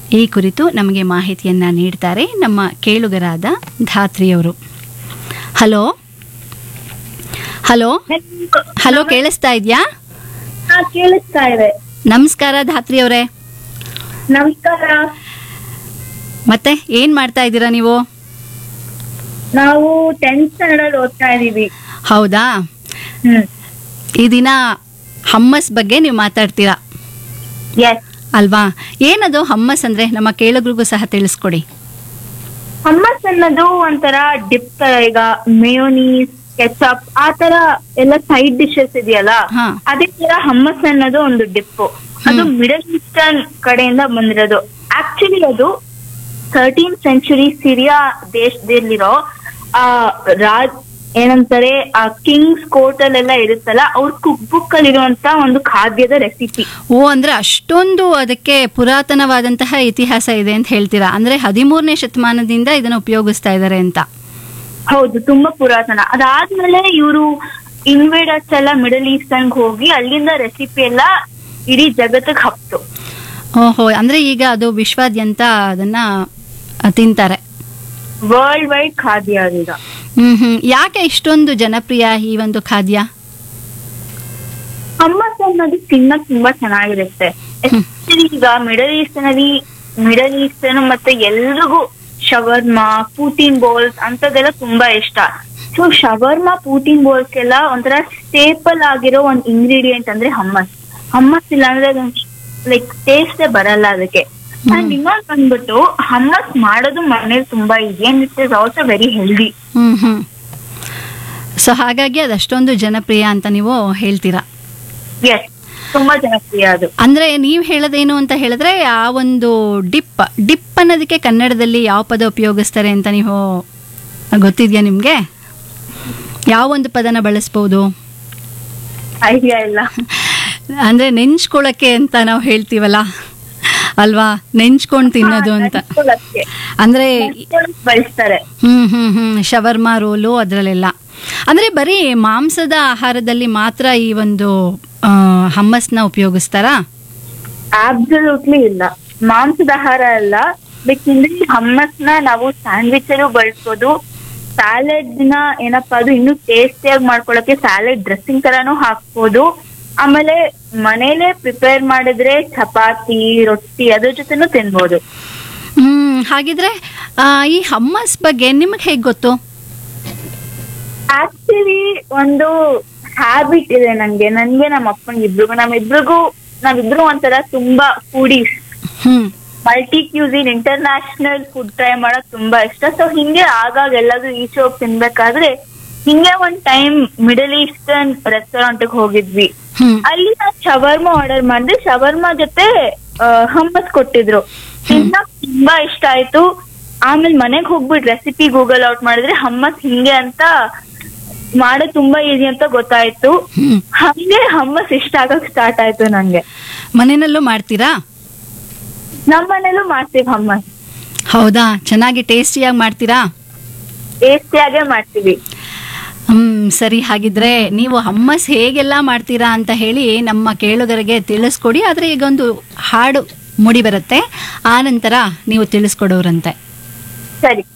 ಈ ಕುರಿತು ನಮಗೆ ಮಾಹಿತಿಯನ್ನ ನೀಡ್ತಾರೆ ನಮ್ಮ ಕೇಳುಗರಾದ ಧಾತ್ರಿಯವರು ಹಲೋ ಹಲೋ ಹಲೋ ಕೇಳಿಸ್ತಾ ಇದೆಯಾ ಹಾ ಕೇಳಿಸ್ತಾ ಇದೆ ನಮಸ್ಕಾರ ಧಾತ್ರಿಯವರೇ ನಮಸ್ಕಾರ ಮತ್ತೆ ಏನ್ ಮಾಡ್ತಾ ಇದ್ದೀರಾ ನೀವು ನಾವು ಟೆಂತ್ ಸ್ಟ್ಯಾಂಡರ್ಡ್ ಓದ್ತಾ ಇದೀವಿ ಹೌದಾ ಹ್ಮ್ ಈ ದಿನ ಹಮ್ಮಸ್ ಬಗ್ಗೆ ನೀವು ಮಾತಾಡ್ತೀರಾ ಎಸ್ ಅಲ್ವಾ ಏನದು ಹಮ್ಮಸ್ ಅಂದ್ರೆ ನಮ್ಮ ಕೇಳುಗರಿಗೂ ಸಹ ತಿಳಿಸ್ಕೊಡಿ ಹಮ್ಮಸ್ ಅನ್ನೋದು ಒಂಥರ ಡಿಪ್ ತರ ಈಗ ಮೇಯೋನೀಸ್ ಕೆಚಪ್ ಆ ತರ ಎಲ್ಲ ಸೈಡ್ ಡಿಶಸ್ ಇದೆಯಲ್ಲ ಹಾ. ಅದೇ ತರ ಹಮ್ಮಸ್ ಅನ್ನೋದು ಒಂದು ಡಿಪ್ ಅದು ಮಿಡಲ್ ಈಸ್ಟರ್ನ್ ಕಡೆಯಿಂದ ಬಂದಿರೋದು ಆಕ್ಚುಲಿ ಅದು ಥರ್ಟೀನ್ ಸೆಂಚುರಿ ಸಿರಿಯಾ ದೇಶದಲ್ಲಿರೋ ಆ ರಾಜ್ ಏನಂತಾರೆ ಆ ಕಿಂಗ್ಸ್ ಕೋರ್ಟ್ ಅಲ್ಲೆಲ್ಲ ಇರುತ್ತಲ್ಲ ಅವ್ರ ಕುಕ್ ಬುಕ್ ಅಲ್ಲಿರುವಂತ ಒಂದು ಖಾದ್ಯದ ರೆಸಿಪಿ ಓ ಅಂದ್ರೆ ಅಷ್ಟೊಂದು ಅದಕ್ಕೆ ಪುರಾತನವಾದಂತಹ ಇತಿಹಾಸ ಇದೆ ಅಂತ ಹೇಳ್ತೀರಾ ಅಂದ್ರೆ ಹದಿಮೂರನೇ ಶತಮಾನದಿಂದ ಇದನ್ನ ಉಪಯೋಗಿಸ್ತಾ ಇದ್ದಾರೆ ಅಂತ ಹೌದು ತುಂಬಾ ಪುರಾತನ ಅದಾದ್ಮೇಲೆ ಇವರು ಇನ್ವೇಡರ್ಸ್ ಎಲ್ಲ ಮಿಡಲ್ ಈಸ್ಟರ್ನ್ ಹೋಗಿ ಅಲ್ಲಿಂದ ರೆಸಿಪಿ ಎಲ್ಲ ಇಡೀ ಜಗತ್ತಿಗೆ ಹಬ್ತು ಓಹೋ ಅಂದ್ರೆ ಈಗ ಅದು ವಿಶ್ವಾದ್ಯಂತ ಅದನ್ನ ಅ, ತಿಂತಾರೆ ವರ್ಲ್ಡ್ ವೈಡ್ ಖಾದ್ಯ ಅದೀಗ ಹ್ಮ್ ಹ್ಮ್ ಯಾಕೆ ಇಷ್ಟೊಂದು ಜನಪ್ರಿಯ ಈ ಒಂದು ಖಾದ್ಯ ಹಮ್ಮಸ್ ಅನ್ನೋದು ತಿನ್ನಕ್ ತುಂಬಾ ಚೆನ್ನಾಗಿರುತ್ತೆ ಎಸ್ಪೆಷಲಿ ಈಗ ಮಿಡಲ್ ಈಸ್ಟರ್ನ್ ಅಲ್ಲಿ ಮಿಡಲ್ ಈಸ್ಟರ್ನ್ ಮತ್ತೆ ಎಲ್ರಿಗೂ ಶವರ್ಮಾ ಪೂಟಿನ್ ಬೋಲ್ಸ್ ಅಂತದೆಲ್ಲ ತುಂಬಾ ಇಷ್ಟ ಸೊ ಶವರ್ಮಾ ಪೂಟಿನ್ ಬೋಲ್ಸ್ ಎಲ್ಲ ಒಂಥರ ಸ್ಟೇಪಲ್ ಆಗಿರೋ ಒಂದ್ ಇಂಗ್ರೀಡಿಯೆಂಟ್ ಅಂದ್ರೆ ಹಮ್ಮಸ್ ಹಮ್ಮಸ್ ಇಲ್ಲ ಅಂದ್ರೆ ಲೈಕ್ ಟೇಸ್ಟೇ ಬರಲ್ಲ ಅದಕ್ಕೆ ಅಂಡ್ ಇನ್ನೊಂದ್ ಬಂದ್ಬಿಟ್ಟು ಹಮ್ಮಸ್ ಮಾಡೋದು ಮನೇಲಿ ತುಂಬಾ easy and it is also very healthy hmm hmm so ಹಾಗಾಗಿ ಅದು ಅಷ್ಟೊಂದು ಜನಪ್ರಿಯ ಅಂತ ನೀವು ಹೇಳ್ತೀರಾ ಎಸ್ ತುಂಬಾ ಜನಪ್ರಿಯ ಅದು ಅಂದ್ರೆ ನೀವು ಹೇಳೋದೇನು ಅಂತ ಹೇಳಿದ್ರೆ ಆ ಒಂದು ಡಿಪ್ ಡಿಪ್ ಅನ್ನೋದಕ್ಕೆ ಕನ್ನಡದಲ್ಲಿ ಯಾವ ಪದ ಉಪಯೋಗಿಸ್ತಾರೆ ಅಂತ ನೀವು ಗೊತ್ತಿದ್ಯಾ ನಿಮ್ಗೆ ಯಾವ ಒಂದು ಪದನ ಬಳಸ್ಬೋದು ಐಡಿಯಾ ಇಲ್ಲ ಅಂದ್ರೆ ನೆಂಚ್ಕೊಳಕ್ಕೆ ಅಂತ ನಾವು ಹೇಳ್ತೀವಲ್ಲ ಅಲ್ವಾ ನೆಂಚ್ಕೊಂಡು ತಿನ್ನೋದು ಅಂತ ನೆನ್ಸ್ಕೊಳಕ್ಕೆ. ಅಂದ್ರೆ ಅಂದ್ರೆ ಬಳಸ್ತಾರೆ ಹ್ಮ್ ಹ್ಮ್ ಹ್ಮ್ ಶವರ್ಮಾ ರೋಲು ಅದರಲ್ಲೆಲ್ಲ ಅಂದ್ರೆ ಬರೀ ಮಾಂಸದ ಆಹಾರದಲ್ಲಿ ಮಾತ್ರ ಈ ಒಂದು ಆ, ಹಮ್ಮಸ್ನ ಉಪಯೋಗಿಸ್ತಾರಾ ಅಬ್ಸಲ್ಯೂಟ್ಲಿ ಇಲ್ಲ ಮಾಂಸದ ಆಹಾರ ಅಲ್ಲ ಬೇಕಂದ್ರೆ ಹಮ್ಮಸ್ ನ ನಾವು ಸ್ಯಾಂಡ್ವಿಚ್ ಅಲ್ಲೂ ಬಳಸ್ಬೋದು ಸ್ಯಾಲೆಡ್ ನ ಏನಪ್ಪಾ ಅದು ಇನ್ನೂ ಟೇಸ್ಟಿಯಾಗಿ ಮಾಡ್ಕೊಳಕ್ಕೆ ಸ್ಯಾಲೆಡ್ ಡ್ರೆಸ್ಸಿಂಗ್ ತರಾನು ಹಾಕ್ಬೋದು ಆಮೇಲೆ ಮನೇಲೆ ಪ್ರಿಪೇರ್ ಮಾಡಿದ್ರೆ ಚಪಾತಿ ರೊಟ್ಟಿ ಅದ್ರ ಜೊತೆನೂ ತಿನ್ಬೋದು ಹ್ಮ್ ಹಾಗಿದ್ರೆ ಆ, ಈ ಹಮ್ಮಸ್ ಬಗ್ಗೆ ನಿಮಗೆ ಹೇಗೆ ಗೊತ್ತು ಆಕ್ಚುಲಿ ಒಂದು ಹ್ಯಾಬಿಟ್ ಇದೆ ನಂಗೆ ನನ್ಗೆ ನಮ್ಮ ಅಪ್ಪನಿಗೆ ಇಬ್ರಿಗೂ ನಮ್ಮಿಬ್ರಿಗೂ ನಾವಿಬ್ರು ಒಂಥರ ತುಂಬಾ foodies hmm multi cuisine international food try ಮಾಡೋಕ್ ತುಂಬಾ ಇಷ್ಟ ಸೊ ಹಿಂಗೆ ಆಗಾಗ ಎಲ್ಲಾದ್ರೂ ಈಚೆ ಹೋಗಿ ತಿನ್ಬೇಕಾದ್ರೆ ಹಿಂಗೆ ಒಂದ್ ಟೈಮ್ ಮಿಡಲ್ ಈಸ್ಟರ್ನ್ ರೆಸ್ಟೋರೆಂಟ್ ಹೋಗಿದ್ವಿ ಹ್ಮ್ ಅಲ್ಲಿ ನಾನು ಶವರ್ಮಾ ಆರ್ಡರ್ ಮಾಡಿದೆ ಶವರ್ಮಾ ಜೊತೆ ಹಮ್ಮಸ್ ಕೊಟ್ಟಿದ್ರು ತಿನ್ನಕ್ ತುಂಬಾ ಇಷ್ಟ ಆಯ್ತು ಆಮೇಲೆ ಮನೆಗ್ ಹೋಗ್ಬಿಟ್ಟು ರೆಸಿಪಿ ಗೂಗಲ್ ಔಟ್ ಮಾಡಿದ್ರೆ ಹಮ್ಮಸ್ ಹಿಂಗೆ ಅಂತ ಮಾಡೋದ್ ತುಂಬಾ ಈಸಿ ಅಂತ ಗೊತ್ತಾಯ್ತು ಹ್ಮ್ ಹಂಗೆ ಹಮ್ಮಸ್ ಇಷ್ಟ ಆಗಕ್ ಸ್ಟಾರ್ಟ್ ಆಯ್ತು ನಂಗೆ ಮನೆಯಲ್ಲೂ ಮಾಡ್ತೀರಾ ನಮ್ ಮನೇಲೂ ಮಾಡ್ತೀವಿ ಹಮ್ಮಸ್ ಹೌದಾ ಚೆನ್ನಾಗಿ ಟೇಸ್ಟಿಯಾಗಿ ಮಾಡ್ತೀರಾ ಟೇಸ್ಟಿಯಾಗೆ ಮಾಡ್ತೀವಿ ಹ್ಮ್ ಸರಿ ಹಾಗಿದ್ರೆ ನೀವು ಹಮ್ಮಸ್ ಹೇಗೆಲ್ಲ ಮಾಡ್ತೀರಾ ಅಂತ ಹೇಳಿ ನಮ್ಮ ಕೇಳುಗರಿಗೆ ತಿಳಿಸ್ಕೊಡಿ ಆದ್ರೆ ಈಗ ಒಂದು ಹಾಡು ಮುಡಿ ಬರುತ್ತೆ ಆ ನಂತರ ನೀವು ತಿಳಿಸ್ಕೊಡೋರಂತೆ ಸರಿ